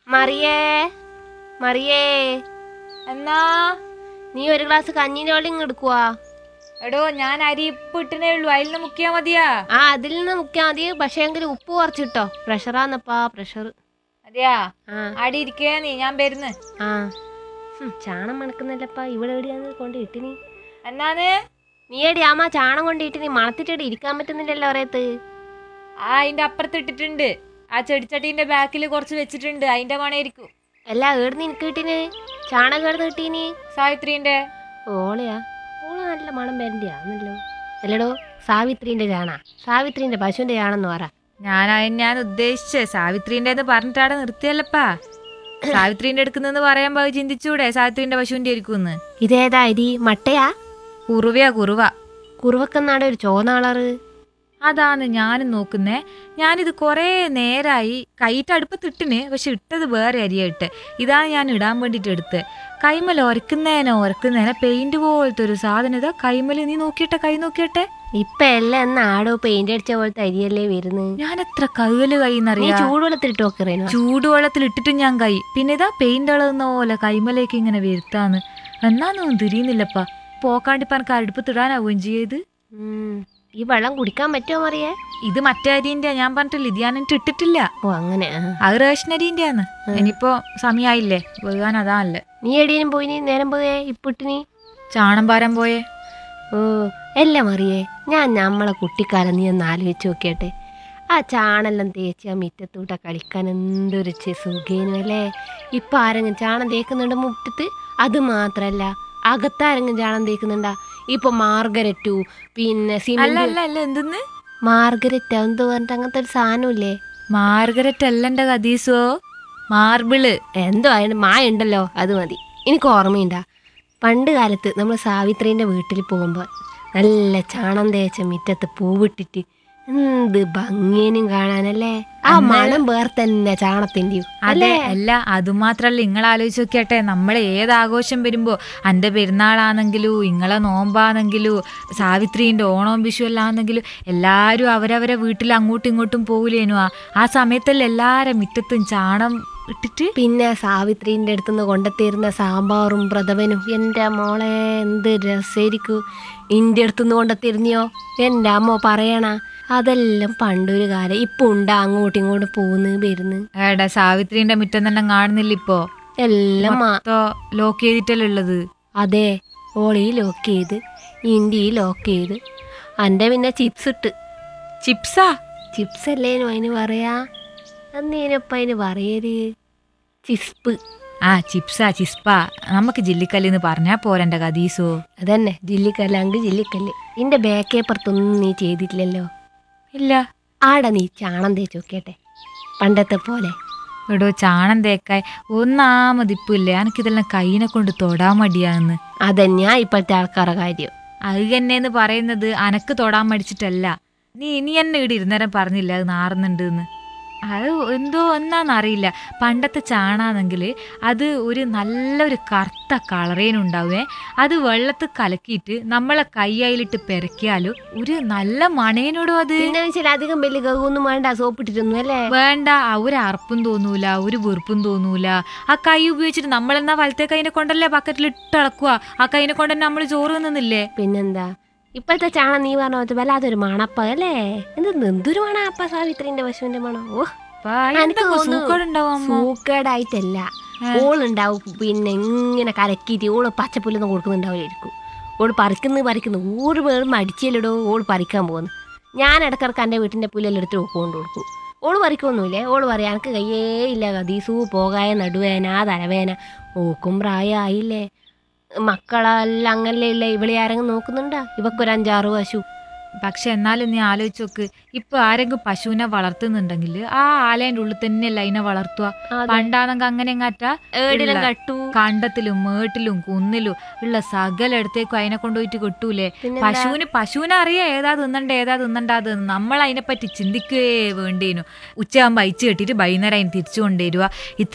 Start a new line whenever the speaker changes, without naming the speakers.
മറിയേ മറിയേ
എന്നാ
നീ ഒരു ഗ്ലാസ് കഞ്ഞിന്റെ വെള്ളം ഇങ്ങ് എടുക്കുവാ
എടോ ഞാൻ അരി ഇപ്പ് ഇട്ടിനേ ഉള്ളൂ അതിൽ നിന്ന് മുക്കിയാ മതിയാ
ആ അതിൽ നിന്ന് മുക്കിയാ മതി പക്ഷേ എങ്കിൽ ഉപ്പ് കുറച്ചിട്ടോ പ്രഷറാന്നപ്പാ പ്രഷർ
അതെയാ
ആ
അടി ഇരിക്കേ നീ ഞാൻ വരുന്ന്
ആ ഹും, ചാണം മണക്കുന്നില്ലപ്പാ ഇവിടെ എവിടെയാന്ന് കൊണ്ട് ഇട്ടിനി
എന്നാന്ന്
നീ എടി ആമാ ചാണം കൊണ്ട് ഇട്ടിനി മണത്തിട്ട് ഇരിക്കാൻ പറ്റുന്നില്ലല്ലോ ഒരേത്ത്
ആ അതിന്റെ അപ്പുറത്ത് ഇട്ടിട്ടുണ്ട് ആ ചെടിച്ചട്ടീന്റെ ബാക്കിൽ കുറച്ച് വെച്ചിട്ടുണ്ട് അതിന്റെ മണയിരിക്കും
അല്ല ഏടുന്ന് എനിക്ക് കിട്ടീന് ചാണം കേടുന്ന് കിട്ടീനി
സാവിത്രീന്റെ
ഓളയാ ഓള് നല്ല മണം വരണ്ടിയാന്നല്ലോ അല്ലടോ സാവിത്രീന്റെ ചാണ സാവിത്രീന്റെ പശുവിന്റെ ചാണെന്ന് പറ
ഞാൻ അതിന് ഞാൻ ഉദ്ദേശിച്ചേ സാവിത്രീന്റെ എന്ന് പറഞ്ഞിട്ടാടെ നിർത്തിയല്ലപ്പാ സാവിത്രീന്റെ എടുക്കുന്നെന്ന് പറയുമ്പോ അത് ചിന്തിച്ചൂടെ സാവിത്രീന്റെ പശുവിന്റെ ആയിരിക്കും
ഇതേതാ അരി മട്ടയാ
കുറുവയാ കുറുവ
കുറുവക്കെന്നാടെ ഒരു ചോന്നാളറ്
അതാണ് ഞാനും നോക്കുന്നേ ഞാനിത് കുറേ നേരായി കൈയിട്ട് അടുപ്പത്തിട്ടിന് പക്ഷെ ഇട്ടത് വേറെ അരിയാ ഇട്ടെ ഇതാണ് ഞാൻ ഇടാൻ വേണ്ടിട്ട് എടുത്തത് കൈമൽ ഉരക്കുന്നേനോ ഉരക്കുന്നേനോ പെയിന്റ് പോലത്തെ ഒരു സാധനം ഇതാ കൈമൽ നീ നോക്കിയിട്ടെ കൈ നോക്കിയട്ടെ
ഇപ്പൊ എല്ലാം എന്നാ ആടോ പെയിന്റ് അടിച്ച പോലത്തെ അരിയല്ലേ വരുന്നത്
ഞാൻ എത്ര കൈല്
നീ
കൈന്നറിയാ
ചൂടുവെള്ളത്തിലിട്ട് നോക്കറേനോ
ചൂടുവെള്ളത്തിൽ ഇട്ടിട്ടും ഞാൻ കൈ പിന്നെ ഇതാ പെയിന്റ് അളകുന്ന പോലെ കൈമലേക്ക് ഇങ്ങനെ വരുത്താന്ന് എന്നാന്നൊന്നും തിരിയുന്നില്ലപ്പാ പോക്കാണ്ടിപ്പ എനിക്ക് അടുപ്പത്തിടാനാവുകയും ചെയ്യത്
ഈ വെള്ളം കുടിക്കാൻ പറ്റുമോ മറിയേ
ഇത് മറ്റേ അരിന്റെ ഞാൻ പറഞ്ഞിട്ടില്ല ഇത് ഞാൻ എന്നിട്ട് ഇട്ടിട്ടില്ല
ഓ അങ്ങനെ ആ.
അത് റേഷൻ അരിന്റെയാന്ന് ഇനിയിപ്പോ സമയായില്ലേ വേകാൻ അതാണല്ലേ
നീ എടീനും പോയി നീ നേരം പോയേ ഇപ്പിട്ടിനി
ചാണം പാരം പോയേ
ഓ എല്ലാം അറിയേ ഞാൻ നമ്മളെ കുട്ടിക്കാലം നീ ഒന്ന് ആലോചിച്ച് നോക്കിയട്ടെ ആ ചാണെല്ലാം തേച്ച് ആ മിറ്റത്തൂട്ട കളിക്കാൻ എന്തൊരു ചെ- സുഖേനു അല്ലേ ഇപ്പൊ ആരെങ്കിലും ചാണം തേക്കുന്നുണ്ട് മുറ്റത്ത് അത് മാത്രല്ല അകത്താരെങ്കിലും ചാണം തേക്കുന്നുണ്ടാ ഇപ്പൊ മാർഗരറ്റു പിന്നെ
അല്ല
സിമെന്റ്
അല്ല അല്ല എന്തെന്ന്
മാർഗരറ്റ് എന്തോ പറഞ്ഞിട്ട് അങ്ങനത്തെ ഒരു സാധനമില്ലേ
മാർഗരറ്റ് അല്ലന്റെ കദീസോ മാർബിള്
എന്തോ അതിന് മായ ഉണ്ടല്ലോ അത് മതി എനിക്ക് ഓർമ്മയുണ്ടാ പണ്ട് കാലത്ത് നമ്മൾ സാവിത്രീൻ്റെ വീട്ടിൽ പോകുമ്പോൾ നല്ല ചാണം തേച്ച മുറ്റത്ത് പൂവിട്ടിട്ട് എന്ത് ഭംഗിയനും കാണാനല്ലേ ആ മണം വേറെ തന്നെ ചാണത്തിൻ്റെയും
അതെ അല്ല അതുമാത്രല്ല നിങ്ങൾ ആലോചിച്ച് നോക്കിയട്ടെ നമ്മളെ ഏത് ആഘോഷം വരുമ്പോ അന്റെ പെരുന്നാളാണെങ്കിലും ഇങ്ങളെ നോമ്പാണെങ്കിലും സാവിത്രീന്റെ ഓണവും വിഷു എല്ലാം ആണെങ്കിലും എല്ലാരും അവരവരെ വീട്ടിൽ അങ്ങോട്ടും ഇങ്ങോട്ടും പോകില്ലേനു ആ ആ സമയത്തല്ല എല്ലാരെ മുറ്റത്തും ചാണം ഇട്ടിട്ട്
പിന്നെ സാവിത്രീൻ്റെ അടുത്തുനിന്ന് കൊണ്ടെത്തിയിരുന്ന സാമ്പാറും പ്രഥമനും എൻ്റെ മോളെ എന്ത് രസമായിരിക്കും ഇൻ്റെ അടുത്തുനിന്ന് കൊണ്ടെത്തിരുന്നിയോ എൻ്റെ അമ്മ പറയണ അതെല്ലാം പണ്ടൊരു കാലം ഇപ്പൊ ഉണ്ടാ അങ്ങോട്ടും ഇങ്ങോട്ടും പോകുന്നു വരുന്നു
ഏടാ സാവിത്രീന്റെ മുറ്റം തന്നെ കാണുന്നില്ല ഇപ്പോ
എല്ലാം മാ
മൊത്തം ലോക്ക് ചെയ്തിട്ടല്ലേ ഉള്ളത്
അതെ ഓളി ലോക്ക് ചെയ്ത് ഇൻഡി ലോക്ക് ചെയ്ത് എൻ്റെ പിന്നെ ചിപ്സ് ഇട്ട്
ചിപ്സാ
ചിപ്സ് അല്ലേനു അതിന് പറയാ അന്നേനപ്പം അതിന് പറയര് ചിസ്പ്
ആ ചിപ്സാ ചിസ്പാ നമുക്ക് ജില്ലിക്കല്ലിന്ന് പറഞ്ഞാ പോരന്റെ കദീസോ
അതന്നെ ജില്ലിക്കല്ല് ജില്ലിക്കല്ല് ഇന്റെ ബാക്കേപ്പുറത്തൊന്നും നീ ചെയ്തിട്ടില്ലല്ലോ
ഇല്ല
ആടെ നീ ചാണം തേച്ച് നോക്കിയട്ടെ പണ്ടത്തെ പോലെ
എടോ ചാണം തേക്കായി ഒന്നാമതിപ്പില്ലേ എനിക്കിതെല്ലാം കൈനെ കൊണ്ട് തൊടാൻ മടിയാന്ന്
അതന്നെയാ ഇപ്പോഴത്തെ ആൾക്കാരുടെ കാര്യം
അത് തന്നെന്ന് പറയുന്നത് അനക്ക് തൊടാൻ മടിച്ചിട്ടല്ല നീ ഇനി എന്നെ ഇവിടെ ഇരുന്നേരം പറഞ്ഞില്ല അത് നാറുന്നുണ്ട് എന്ന് അത് എന്തോ എന്നാന്നറിയില്ല പണ്ടത്തെ ചാണാണെങ്കിൽ അത് ഒരു നല്ലൊരു കറുത്ത കളറേനുണ്ടാവേ അത് വെള്ളത്തിൽ കലക്കിയിട്ട് നമ്മളെ കൈയായിലിട്ട് പെരക്കിയാലും ഒരു നല്ല മണേനോടും അത്
പിന്നെ വെച്ചാൽ അധികം വലിയ ഗഹൊന്നും വേണ്ട സോപ്പിട്ടിട്ടൊന്നും അല്ലേ
വേണ്ട ആ ഒരു അറപ്പും തോന്നൂല ഒരു വെറുപ്പും തോന്നൂല ആ കൈ ഉപയോഗിച്ചിട്ട് നമ്മളെന്നാ വലത്തെ കൈനെ കൊണ്ടല്ലേ ബക്കറ്റിൽ ഇട്ടളക്കുക ആ കൈനെ കൊണ്ട് തന്നെ നമ്മൾ ചോറ് നിന്നില്ലേ
പിന്നെന്താ ഇപ്പോഴത്തെ ചാണം നീ പറഞ്ഞ പോലത്തെ വല്ലാത്തൊരു മണപ്പ അല്ലേ എന്ത് എന്തൊരു മണപ്പ സാവിത്രിന്റെ പശുവിന്റെ മണം ഓ എനിക്ക് തോന്നുന്നു സൂക്കേടായിട്ടല്ല ഓളുണ്ടാവും പിന്നെ ഇങ്ങനെ കലക്കിയിട്ട് ഓള് പച്ചപ്പുല്ലൊന്നും കൊടുക്കുന്നുണ്ടാവില്ലായിരിക്കും ഓള് പറിക്കുന്നു പറിക്കുന്നു ഓട് പേരും അടിച്ചില്ലടോ ഓള് പറിക്കാൻ പോകുന്നു ഞാൻ ഇടക്കിടക്ക് എൻ്റെ വീട്ടിൻ്റെ പുല്ലെല്ലാം എടുത്ത് കൊണ്ട് കൊടുക്കും ഓള് പറിക്കൊന്നുമില്ലേ ഓള് പറയാം എനിക്ക് കയ്യേ ഇല്ല കതീസു പോകായ നടുവേന തലവേന ഓക്കും പ്രായമായില്ലേ മക്കളെല്ലാം അങ്ങനല്ലേ ഇല്ല ഇവളെ ആരെങ്കിലും നോക്കുന്നുണ്ടാ ഇവക്കൊരു അഞ്ചാറ് പശു
പക്ഷെ എന്നാലും നീ ആലോചിച്ച് നോക്ക് ഇപ്പൊ ആരെങ്കിലും പശുവിനെ വളർത്തുന്നുണ്ടെങ്കിൽ ആ ആലേന്റെ ഉള്ളിൽ തന്നെയല്ല അതിനെ വളർത്തുക
അതെ.
പണ്ടാണെങ്കിൽ അങ്ങനെ എങ്ങാറ്റാ
ഏടിലും
ഉള്ള
കട്ടു
കണ്ടത്തിലും മേട്ടിലും കുന്നിലും ഉള്ള സകല ഇടത്തേക്കും അതിനെ കൊണ്ടുപോയിട്ട് കിട്ടൂലേ
പിന്നെന്താ?
പശുവിന് പശുവിനെ അറിയാം ഏതാ തിന്നണ്ട ഏതാ തിന്നണ്ടാത് നമ്മൾ അതിനെപ്പറ്റി ചിന്തിക്കുകയേ വേണ്ടേനു ഉച്ചയാകുമ്പോൾ അയച്ചു കെട്ടിയിട്ട് വൈകുന്നേരം അതിന് തിരിച്ചു കൊണ്ടുവരിക ഇത്ര